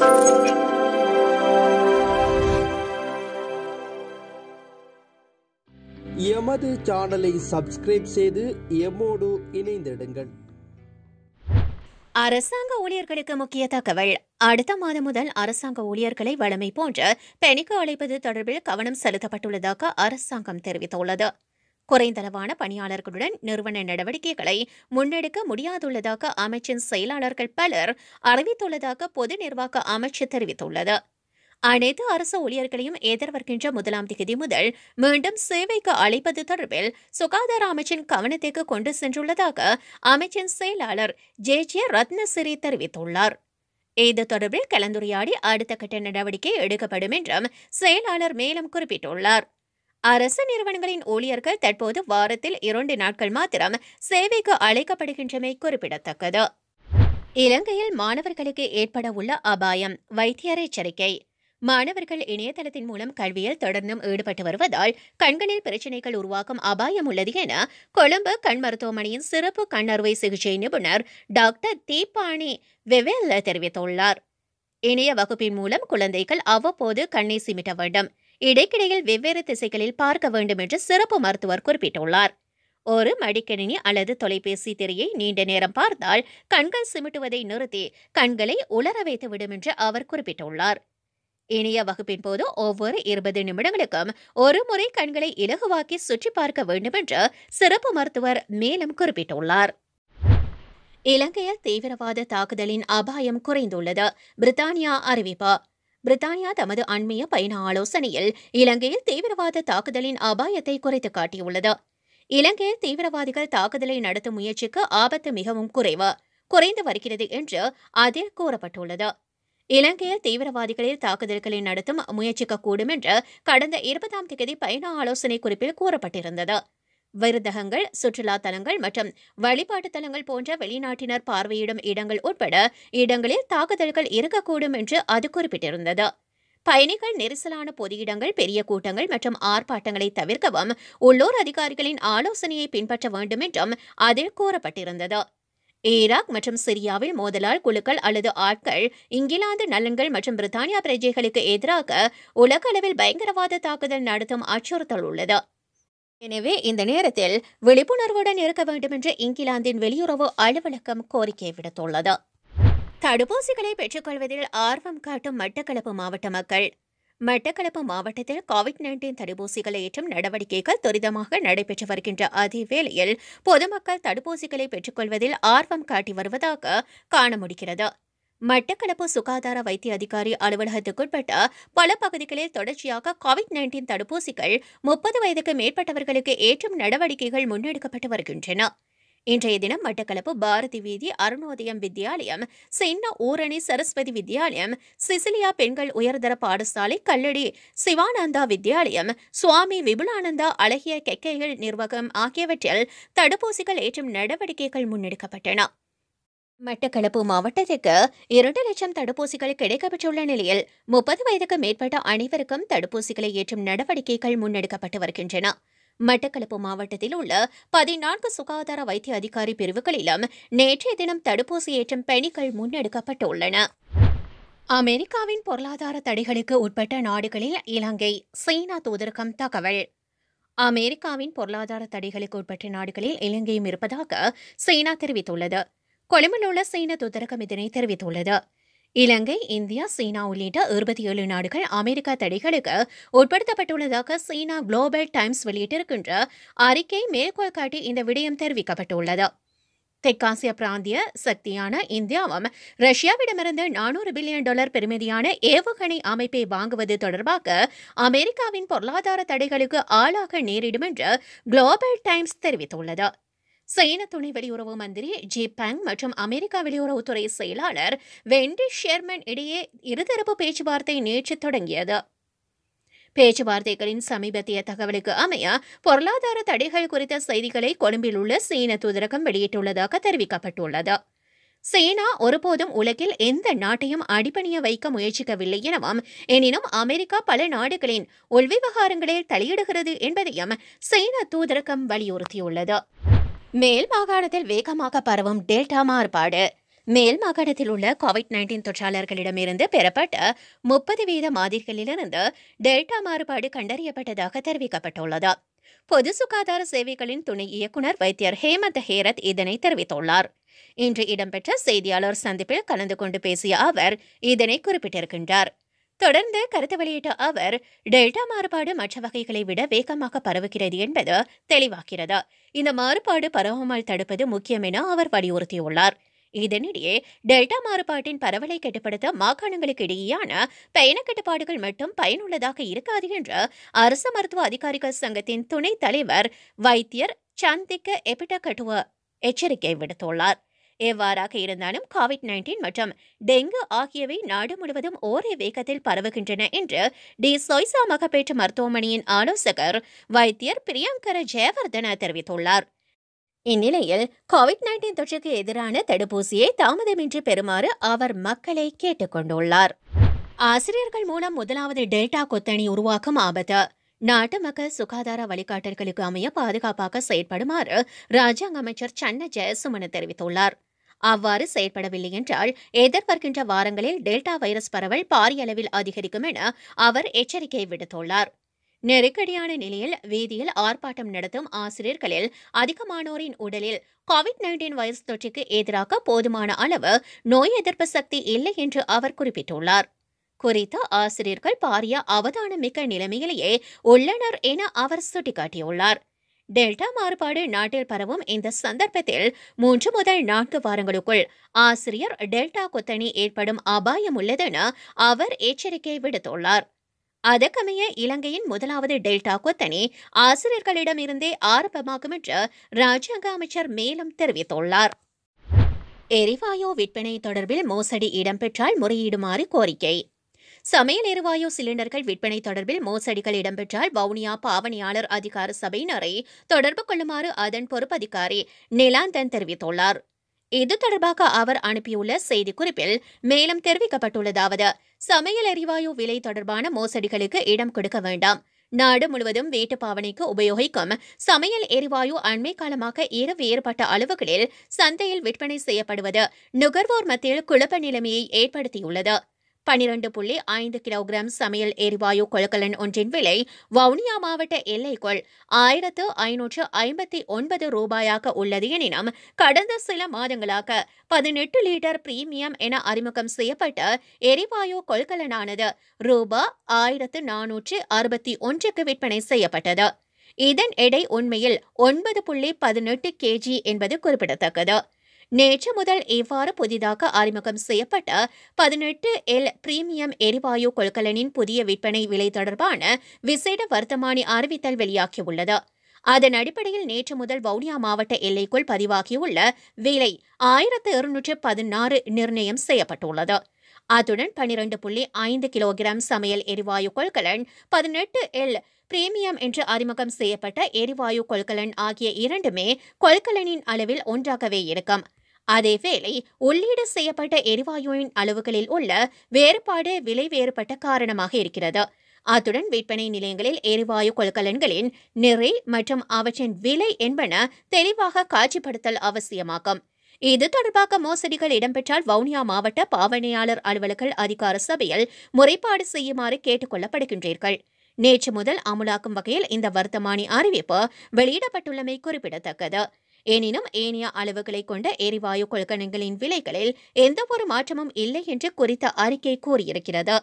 எமது சேனலை சப்ஸ்கிரைப் செய்து எம்மோடு இணைந்திடுங்கள் அரசாங்க ஊழியர்களுக்கு முக்கிய தகவல் அடுத்த மாதம் முதல் அரசாங்க ஊழியர்களை வழமை போன்ற பணிக்கு அழைப்பது தொடர்பில் கவனம் செலுத்தப்பட்டுள்ளதாக அரசாங்கம் தெரிவித்துள்ளது குறைந்தளவான பணியாளர்களுடன் நிறுவன நடவடிக்கைகளை முன்னெடுக்க முடியாதுள்ளதாக அமைச்சின் செயலாளர்கள் பலர் அறிவித்துள்ளதாக பொது நிர்வாக அமைச்சு தெரிவித்துள்ளது அனைத்து அரசு ஊழியர்களையும் எதிர்வருகின்ற முதலாம் தேதி முதல் மீண்டும் சேவைக்கு அழைப்பது தொடர்பில் சுகாதார அமைச்சின் கவனத்திற்கு கொண்டு சென்றுள்ளதாக அமைச்சின் செயலாளர் ஜே ஜே ரத்னசிறி தெரிவித்துள்ளார் இது தொடர்பில் கலந்துரையாடி அடுத்த கட்ட நடவடிக்கை எடுக்கப்படும் என்றும் செயலாளர் மேலும் குறிப்பிட்டுள்ளார் அரசு நிறுவனங்களின் ஊழியர்கள் தற்போது வாரத்தில் இரண்டு நாட்கள் மாத்திரம் சேவைக்கு அழைக்கப்படுகின்றமை குறிப்பிடத்தக்கது இலங்கையில் மாணவர்களுக்கு ஏற்பட உள்ள அபாயம் வைத்தியர் எச்சரிக்கை மாணவர்கள் இணையதளத்தின் மூலம் கல்வியில் தொடர்ந்தும் ஈடுபட்டு வருவதால் கண்களில் பிரச்சினைகள் உருவாக்கும் அபாயம் உள்ளது என கொழும்பு கண் மருத்துவமனையின் சிறப்பு கண் அறுவை சிகிச்சை நிபுணர் டாக்டர் தீபாணி வெவேல்ல தெரிவித்துள்ளார் இணைய வகுப்பின் மூலம் குழந்தைகள் அவ்வப்போது கண்ணை சிமிட்ட வேண்டும் இடைக்கிடையில் வெவ்வேறு திசைகளில் பார்க்க வேண்டும் என்று சிறப்பு மருத்துவர் குறிப்பிட்டுள்ளார் ஒரு மடிக்கணினி அல்லது தொலைபேசி திரையை நீண்ட நேரம் பார்த்தால் கண்கள் சிமிட்டுவதை நிறுத்தி கண்களை உலர வைத்துவிடும் என்று அவர் குறிப்பிட்டுள்ளார் இணைய வகுப்பின் போது ஒவ்வொரு இருபது நிமிடங்களுக்கும் ஒரு முறை கண்களை இலகுவாக்கி சுற்றி பார்க்க வேண்டும் என்று சிறப்பு மருத்துவர் மேலும் குறிப்பிட்டுள்ளார் இலங்கையில் தீவிரவாத தாக்குதலின் அபாயம் குறைந்துள்ளது பிரித்தானியா அறிவிப்பு பிரித்தானியா தமது அண்மைய பயண ஆலோசனையில் இலங்கையில் தீவிரவாத தாக்குதலின் அபாயத்தை குறைத்து காட்டியுள்ளது இலங்கையில் தீவிரவாதிகள் தாக்குதலை நடத்தும் முயற்சிக்கு ஆபத்து மிகவும் குறைவு குறைந்து வருகிறது என்று அதில் கூறப்பட்டுள்ளது இலங்கையில் தீவிரவாதிகளில் தாக்குதல்களை நடத்தும் முயற்சிக்கக்கூடும் என்று கடந்த இருபதாம் தேதி பயண ஆலோசனை குறிப்பில் கூறப்பட்டிருந்தது விருதகங்கள் சுற்றுலா தலங்கள் மற்றும் வழிபாட்டு தலங்கள் போன்ற வெளிநாட்டினர் பார்வையிடும் இடங்கள் உட்பட இடங்களில் தாக்குதல்கள் இருக்கக்கூடும் என்று அது குறிப்பிட்டிருந்தது பயணிகள் நெரிசலான பொது இடங்கள் பெரிய கூட்டங்கள் மற்றும் ஆர்ப்பாட்டங்களை தவிர்க்கவும் உள்ளூர் அதிகாரிகளின் ஆலோசனையை பின்பற்ற வேண்டும் என்றும் அதில் கூறப்பட்டிருந்தது ஈராக் மற்றும் சிரியாவில் மோதலால் குழுக்கள் அல்லது ஆட்கள் இங்கிலாந்து நலன்கள் மற்றும் பிரித்தானியா பிரஜைகளுக்கு எதிராக உலக அளவில் பயங்கரவாத தாக்குதல் நடத்தும் அச்சுறுத்தல் உள்ளது எனவே இந்த நேரத்தில் விழிப்புணர்வுடன் இருக்க வேண்டும் என்று இங்கிலாந்தின் வெளியுறவு அலுவலகம் கோரிக்கை விடுத்துள்ளது தடுப்பூசிகளை பெற்றுக்கொள்வதில் ஆர்வம் காட்டும் மட்டக்களப்பு மாவட்ட மக்கள் மட்டக்களப்பு மாவட்டத்தில் கோவிட் நைன்டீன் தடுப்பூசிகளை ஏற்றும் நடவடிக்கைகள் துரிதமாக நடைபெற்று வருகின்ற அதே வேளையில் பொதுமக்கள் தடுப்பூசிகளை பெற்றுக்கொள்வதில் ஆர்வம் காட்டி வருவதாக காண முடிகிறது மட்டக்களப்பு சுகாதார வைத்திய அதிகாரி அலுவலகத்துக்குட்பட்ட பல பகுதிகளில் தொடர்ச்சியாக கோவிட் நைன்டீன் தடுப்பூசிகள் முப்பது வயதுக்கு மேற்பட்டவர்களுக்கு ஏற்றும் நடவடிக்கைகள் முன்னெடுக்கப்பட்டு வருகின்றன இன்றைய தினம் மட்டக்களப்பு பாரதி வீதி அருணோதயம் வித்யாலயம் சின்ன ஊரணி சரஸ்வதி வித்யாலயம் சிசிலியா பெண்கள் உயர்தர பாடசாலை கல்லடி சிவானந்தா வித்யாலயம் சுவாமி விபுலானந்தா அழகிய கெக்கைகள் நிர்வாகம் ஆகியவற்றில் தடுப்பூசிகள் ஏற்றும் நடவடிக்கைகள் முன்னெடுக்கப்பட்டன மட்டக்களப்பு மாவட்டத்திற்கு இரண்டு லட்சம் தடுப்பூசிகள் கிடைக்கப்பெற்றுள்ள நிலையில் முப்பது வயதுக்கு மேற்பட்ட அனைவருக்கும் தடுப்பூசிகளை ஏற்றும் நடவடிக்கைகள் முன்னெடுக்கப்பட்டு வருகின்றன மட்டக்களப்பு மாவட்டத்தில் உள்ள பதினான்கு சுகாதார வைத்திய அதிகாரி பிரிவுகளிலும் நேற்றைய தினம் தடுப்பூசி ஏற்றும் பணிகள் முன்னெடுக்கப்பட்டுள்ளன அமெரிக்காவின் பொருளாதார தடைகளுக்கு உட்பட்ட நாடுகளில் இலங்கை சீனா தூதரகம் தகவல் அமெரிக்காவின் பொருளாதார தடைகளுக்கு உட்பட்ட நாடுகளில் இலங்கையும் இருப்பதாக சீனா தெரிவித்துள்ளது கொழும்பில் உள்ள சீன தூதரகம் இதனை தெரிவித்துள்ளது இலங்கை இந்தியா சீனா உள்ளிட்ட இருபத்தி ஏழு நாடுகள் அமெரிக்கா தடைகளுக்கு உட்படுத்தப்பட்டுள்ளதாக சீனா குளோபல் டைம்ஸ் வெளியிட்டிருக்கின்ற அறிக்கை மேற்கோள் காட்டி இந்த விடயம் தெரிவிக்கப்பட்டுள்ளது தெற்காசிய பிராந்திய சக்தியான இந்தியாவும் ரஷ்யாவிடமிருந்து நானூறு பில்லியன் டாலர் பெறுமதியான ஏவுகணை அமைப்பை வாங்குவது தொடர்பாக அமெரிக்காவின் பொருளாதார தடைகளுக்கு ஆளாக நேரிடும் என்று குளோபல் டைம்ஸ் தெரிவித்துள்ளது சீன துணை வெளியுறவு மந்திரி ஜி பேங் மற்றும் அமெரிக்கா வெளியுறவுத்துறை செயலாளர் வெண்டி ஷெர்மன் இடையே இருதரப்பு பேச்சுவார்த்தை நேற்று தொடங்கியது பேச்சுவார்த்தைகளின் சமீபத்திய தகவலுக்கு அமைய பொருளாதார தடைகள் குறித்த செய்திகளை கொழும்பில் உள்ள சீன தூதரகம் வெளியிட்டுள்ளதாக தெரிவிக்கப்பட்டுள்ளது சீனா ஒருபோதும் உலகில் எந்த நாட்டையும் அடிபணிய வைக்க முயற்சிக்கவில்லை எனவும் எனினும் அமெரிக்கா பல நாடுகளின் உள்விவகாரங்களில் தலையிடுகிறது என்பதையும் சீன தூதரகம் வலியுறுத்தியுள்ளது மேல் மாகாணத்தில் வேகமாக பரவும் டெல்டா மாறுபாடு மேல் மாகாணத்தில் உள்ள கோவிட் நைன்டீன் தொற்றாளர்களிடமிருந்து பெறப்பட்ட முப்பது வீத மாதிரிகளிலிருந்து டெல்டா மாறுபாடு கண்டறியப்பட்டதாக தெரிவிக்கப்பட்டுள்ளது பொது சுகாதார சேவைகளின் துணை இயக்குநர் வைத்தியர் ஹேமந்த் ஹேரத் இதனை தெரிவித்துள்ளார் இன்று இடம்பெற்ற செய்தியாளர் சந்திப்பில் கலந்து கொண்டு பேசிய அவர் இதனை குறிப்பிட்டிருக்கின்றார் தொடர்ந்து கருத்து வெளியிட்ட அவர் டெல்டா மாறுபாடு மற்ற வகைகளை விட வேகமாக பரவுகிறது என்பது தெளிவாகிறது இந்த மாறுபாடு பரவாமல் தடுப்பது முக்கியம் என அவர் வலியுறுத்தியுள்ளார் இதனிடையே டெல்டா மாறுபாட்டின் பரவலை கட்டுப்படுத்த மாகாணங்களுக்கு இடையேயான பயண கட்டுப்பாடுகள் மட்டும் பயனுள்ளதாக இருக்காது என்று அரசு மருத்துவ அதிகாரிகள் சங்கத்தின் துணைத் தலைவர் வைத்தியர் சந்திக்க எபிடகட்டுவ எச்சரிக்கை விடுத்துள்ளார் எவ்வாறாக இருந்தாலும் கோவிட் நைன்டீன் மற்றும் டெங்கு ஆகியவை நாடு முழுவதும் ஒரே வேகத்தில் பரவுகின்றன என்று டி சொய்சா மகப்பேற்று மருத்துவமனையின் ஆலோசகர் வைத்தியர் பிரியங்கர ஜெயவர்தன தெரிவித்துள்ளார் இந்நிலையில் கோவிட் நைன்டீன் தொற்றுக்கு எதிரான தடுப்பூசியை தாமதமின்றி பெறுமாறு அவர் மக்களை கேட்டுக்கொண்டுள்ளார் ஆசிரியர்கள் மூலம் முதலாவது டெல்டா கொத்தணி உருவாக்கும் ஆபத்து நாட்டு மக்கள் சுகாதார வழிகாட்டல்களுக்கு அமைய பாதுகாப்பாக செயற்படுமாறு ராஜாங்க அமைச்சர் சன்ன ஜெயசுமன தெரிவித்துள்ளார் அவ்வாறு செயற்படவில்லை என்றால் எதிர்வருகின்ற வாரங்களில் டெல்டா வைரஸ் பரவல் பாரிய அளவில் அதிகரிக்கும் என அவர் எச்சரிக்கை விடுத்துள்ளார் நெருக்கடியான நிலையில் வீதியில் ஆர்ப்பாட்டம் நடத்தும் ஆசிரியர்களில் அதிகமானோரின் உடலில் கோவிட் நைன்டீன் வைரஸ் தொற்றுக்கு எதிராக போதுமான அளவு நோய் எதிர்ப்பு சக்தி இல்லை என்று அவர் குறிப்பிட்டுள்ளார் குறித்த ஆசிரியர்கள் பாரிய அவதானமிக்க நிலைமையிலேயே உள்ளனர் என அவர் சுட்டிக்காட்டியுள்ளார் டெல்டா மாறுபாடு நாட்டில் பரவும் இந்த சந்தர்ப்பத்தில் மூன்று முதல் நான்கு வாரங்களுக்குள் ஆசிரியர் டெல்டா கொத்தணி ஏற்படும் அபாயம் உள்ளதென அவர் எச்சரிக்கை விடுத்துள்ளார் அதற்கமைய இலங்கையின் முதலாவது டெல்டா கொத்தணி ஆசிரியர்களிடமிருந்தே ஆரம்பமாகும் என்று ராஜாங்க அமைச்சர் மேலும் தெரிவித்துள்ளார் எரிவாயு விற்பனை தொடர்பில் மோசடி இடம்பெற்றால் முறையிடுமாறு கோரிக்கை சமையல் எரிவாயு சிலிண்டர்கள் விற்பனை தொடர்பில் மோசடிகள் இடம்பெற்றால் வவுனியா பாவனையாளர் அதிகார சபையினரை தொடர்பு கொள்ளுமாறு அதன் பொறுப்பதிகாரி நிலாந்தன் தெரிவித்துள்ளார் இது தொடர்பாக அவர் அனுப்பியுள்ள செய்திக்குறிப்பில் மேலும் தெரிவிக்கப்பட்டுள்ளதாவது சமையல் எரிவாயு விலை தொடர்பான மோசடிகளுக்கு இடம் கொடுக்க வேண்டாம் நாடு முழுவதும் வீட்டு பாவனைக்கு உபயோகிக்கும் சமையல் எரிவாயு அண்மை காலமாக இரு வேறுபட்ட அளவுகளில் சந்தையில் விற்பனை செய்யப்படுவது நுகர்வோர் மத்தியில் குழப்ப நிலைமையை ஏற்படுத்தியுள்ளது பனிரண்டு புள்ளி ஐந்து கிலோகிராம் சமையல் எரிவாயு கொள்கலன் ஒன்றின் விலை வவுனியா மாவட்ட எல்லைக்குள் ஆயிரத்து ஐநூற்று ஐம்பத்தி ஒன்பது ரூபாயாக உள்ளது எனினும் கடந்த சில மாதங்களாக பதினெட்டு லிட்டர் பிரீமியம் என அறிமுகம் செய்யப்பட்ட எரிவாயு கொள்கலனானது ரூபா ஆயிரத்து நானூற்று அறுபத்தி ஒன்றுக்கு விற்பனை செய்யப்பட்டது இதன் எடை உண்மையில் ஒன்பது புள்ளி பதினெட்டு கேஜி என்பது குறிப்பிடத்தக்கது நேற்று முதல் இவ்வாறு புதிதாக அறிமுகம் செய்யப்பட்ட பதினெட்டு எல் பிரீமியம் எரிவாயு கொள்கலனின் புதிய விற்பனை விலை தொடர்பான விசேட வர்த்தமானி அறிவித்தல் வெளியாகியுள்ளது அதன் அடிப்படையில் நேற்று முதல் வவுனியா மாவட்ட எல்லைக்குள் பதிவாகியுள்ள விலை ஆயிரத்து இருநூற்று பதினாறு நிர்ணயம் செய்யப்பட்டுள்ளது அத்துடன் பனிரண்டு புள்ளி ஐந்து கிலோகிராம் சமையல் எரிவாயு கொள்கலன் பதினெட்டு எல் பிரீமியம் என்று அறிமுகம் செய்யப்பட்ட எரிவாயு கொள்கலன் ஆகிய இரண்டுமே கொள்கலனின் அளவில் ஒன்றாகவே இருக்கும் அதேவேளை உள்ளீடு செய்யப்பட்ட எரிவாயுவின் அளவுகளில் உள்ள வேறுபாடு விலை வேறுபட்ட காரணமாக இருக்கிறது அத்துடன் விற்பனை நிலையங்களில் எரிவாயு கொள்கலன்களின் நிறை மற்றும் அவற்றின் விலை என்பன தெளிவாக காட்சிப்படுத்தல் அவசியமாகும் இது தொடர்பாக மோசடிகள் இடம்பெற்றால் வவுனியா மாவட்ட பாவனையாளர் அலுவலர்கள் அதிகார சபையில் முறைப்பாடு செய்யுமாறு கேட்டுக் கொள்ளப்படுகின்றீர்கள் நேற்று முதல் அமுலாக்கும் வகையில் இந்த வர்த்தமானி அறிவிப்பு வெளியிடப்பட்டுள்ளமை குறிப்பிடத்தக்கது எனினும் ஏனைய அளவுகளை கொண்ட எரிவாயு கொள்கலன்களின் விலைகளில் எந்தவொரு மாற்றமும் இல்லை என்று குறித்த அறிக்கை கூறியிருக்கிறது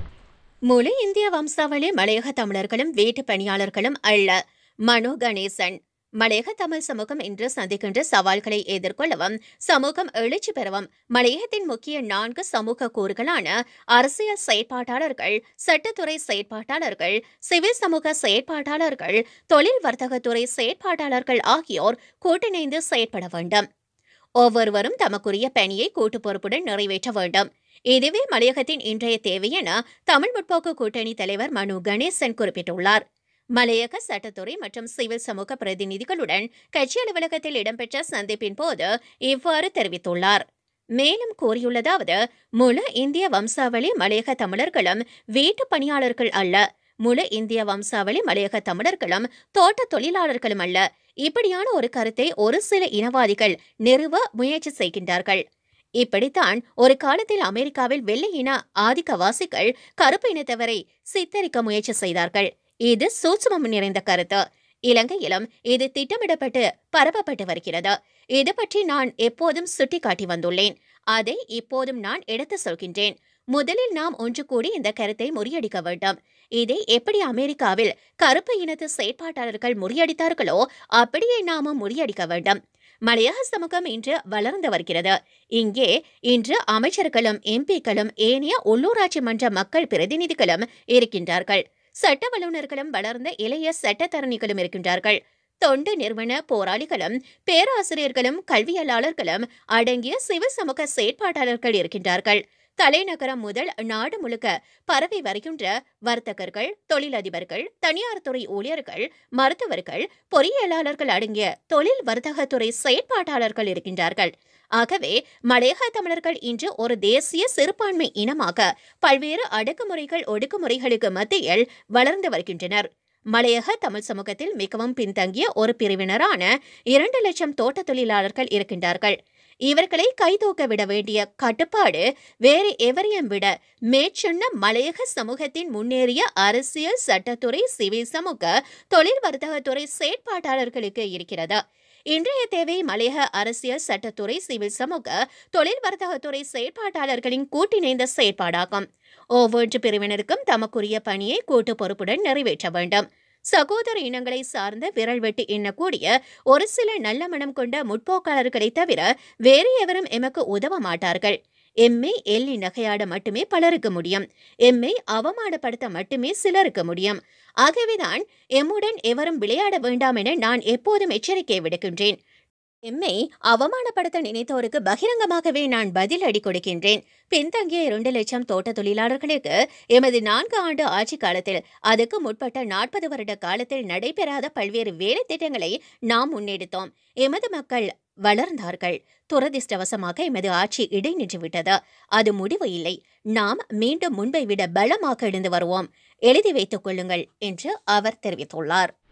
முழு இந்திய வம்சாவளி மலையக தமிழர்களும் வீட்டு பணியாளர்களும் அல்ல மனோ கணேசன் மலையக தமிழ் சமூகம் இன்று சந்திக்கின்ற சவால்களை எதிர்கொள்ளவும் சமூகம் எழுச்சி பெறவும் மலையகத்தின் முக்கிய நான்கு சமூக கூறுகளான அரசியல் செயற்பாட்டாளர்கள் சட்டத்துறை செயற்பாட்டாளர்கள் சிவில் சமூக செயற்பாட்டாளர்கள் தொழில் வர்த்தகத்துறை செயற்பாட்டாளர்கள் ஆகியோர் கூட்டிணைந்து செயற்பட வேண்டும் ஒவ்வொருவரும் தமக்குரிய பணியை கூட்டு பொறுப்புடன் நிறைவேற்ற வேண்டும் இதுவே மலையகத்தின் இன்றைய தேவை என தமிழ் முற்போக்கு கூட்டணி தலைவர் மனு கணேசன் குறிப்பிட்டுள்ளார் மலையக சட்டத்துறை மற்றும் சிவில் சமூக பிரதிநிதிகளுடன் கட்சி அலுவலகத்தில் இடம்பெற்ற சந்திப்பின் போது இவ்வாறு தெரிவித்துள்ளார் மேலும் கூறியுள்ளதாவது முழு இந்திய வம்சாவளி மலையக தமிழர்களும் வீட்டு பணியாளர்கள் அல்ல முழு இந்திய வம்சாவளி மலையக தமிழர்களும் தோட்ட தொழிலாளர்களும் அல்ல இப்படியான ஒரு கருத்தை ஒரு சில இனவாதிகள் நிறுவ முயற்சி செய்கின்றார்கள் இப்படித்தான் ஒரு காலத்தில் அமெரிக்காவில் வெள்ளை இன ஆதிக்கவாசிகள் கருப்பு இனத்தவரை சித்தரிக்க முயற்சி செய்தார்கள் இது சூட்சுமம் நிறைந்த கருத்து இலங்கையிலும் இது திட்டமிடப்பட்டு பரப்பப்பட்டு வருகிறது இது பற்றி நான் எப்போதும் சுட்டிக்காட்டி வந்துள்ளேன் அதை இப்போதும் நான் எடுத்து சொல்கின்றேன் முதலில் நாம் ஒன்று கூடி இந்த கருத்தை முறியடிக்க வேண்டும் இதை எப்படி அமெரிக்காவில் கருப்பு இனத்து செயற்பாட்டாளர்கள் முறியடித்தார்களோ அப்படியே நாமும் முறியடிக்க வேண்டும் மலையக சமூகம் இன்று வளர்ந்து வருகிறது இங்கே இன்று அமைச்சர்களும் எம்பிக்களும் ஏனைய உள்ளூராட்சி மன்ற மக்கள் பிரதிநிதிகளும் இருக்கின்றார்கள் சட்ட வல்லுநர்களும் வளர்ந்த இளைய சட்டத்தரணிகளும் இருக்கின்றார்கள் தொண்டு நிறுவன போராளிகளும் பேராசிரியர்களும் கல்வியலாளர்களும் அடங்கிய சிவ சமூக செயற்பாட்டாளர்கள் இருக்கின்றார்கள் தலைநகரம் முதல் நாடு முழுக்க பரவி வருகின்ற வர்த்தகர்கள் தொழிலதிபர்கள் தனியார் துறை ஊழியர்கள் மருத்துவர்கள் பொறியியலாளர்கள் அடங்கிய தொழில் வர்த்தகத்துறை செயற்பாட்டாளர்கள் இருக்கின்றார்கள் ஆகவே மலையக தமிழர்கள் இன்று ஒரு தேசிய சிறுபான்மை இனமாக பல்வேறு அடக்குமுறைகள் ஒடுக்குமுறைகளுக்கு மத்தியில் வளர்ந்து வருகின்றனர் மலையக தமிழ் சமூகத்தில் மிகவும் பின்தங்கிய ஒரு பிரிவினரான இரண்டு லட்சம் தோட்ட தொழிலாளர்கள் இருக்கின்றார்கள் இவர்களை கைதூக்க விட வேண்டிய கட்டுப்பாடு வேறு எவரையும் விட மேற்சொன்ன மலையக சமூகத்தின் முன்னேறிய அரசியல் சட்டத்துறை சிவில் சமூக தொழில் வர்த்தகத்துறை செயற்பாட்டாளர்களுக்கு இருக்கிறது இன்றைய தேவை மலையக அரசியல் சட்டத்துறை சிவில் சமூக தொழில் வர்த்தகத்துறை செயற்பாட்டாளர்களின் கூட்டிணைந்த செயற்பாடாகும் ஒவ்வொரு பிரிவினருக்கும் தமக்குரிய பணியை கூட்டு பொறுப்புடன் நிறைவேற்ற வேண்டும் சகோதர இனங்களை சார்ந்த விரல் வெட்டு எண்ணக்கூடிய ஒரு சில நல்ல மனம் கொண்ட முற்போக்காளர்களை தவிர வேறு எவரும் எமக்கு உதவ மாட்டார்கள் எம்மை எள்ளி நகையாட மட்டுமே பலருக்கு முடியும் எம்மை அவமானப்படுத்த மட்டுமே சிலருக்கு முடியும் ஆகவேதான் எம்முடன் எவரும் விளையாட வேண்டாம் என நான் எப்போதும் எச்சரிக்கை விடுக்கின்றேன் எம்மை அவமானப்படுத்த நினைத்தோருக்கு பகிரங்கமாகவே நான் பதில் அடி கொடுக்கின்றேன் பின்தங்கிய இரண்டு லட்சம் தோட்ட தொழிலாளர்களுக்கு எமது நான்கு ஆண்டு ஆட்சி காலத்தில் அதுக்கு முற்பட்ட நாற்பது வருட காலத்தில் நடைபெறாத பல்வேறு வேலை திட்டங்களை நாம் முன்னெடுத்தோம் எமது மக்கள் வளர்ந்தார்கள் துரதிர்ஷ்டவசமாக எமது ஆட்சி இடைநின்று விட்டது அது முடிவு இல்லை நாம் மீண்டும் முன்பை விட பலமாக எழுந்து வருவோம் எழுதி வைத்துக் கொள்ளுங்கள் என்று அவர் தெரிவித்துள்ளார்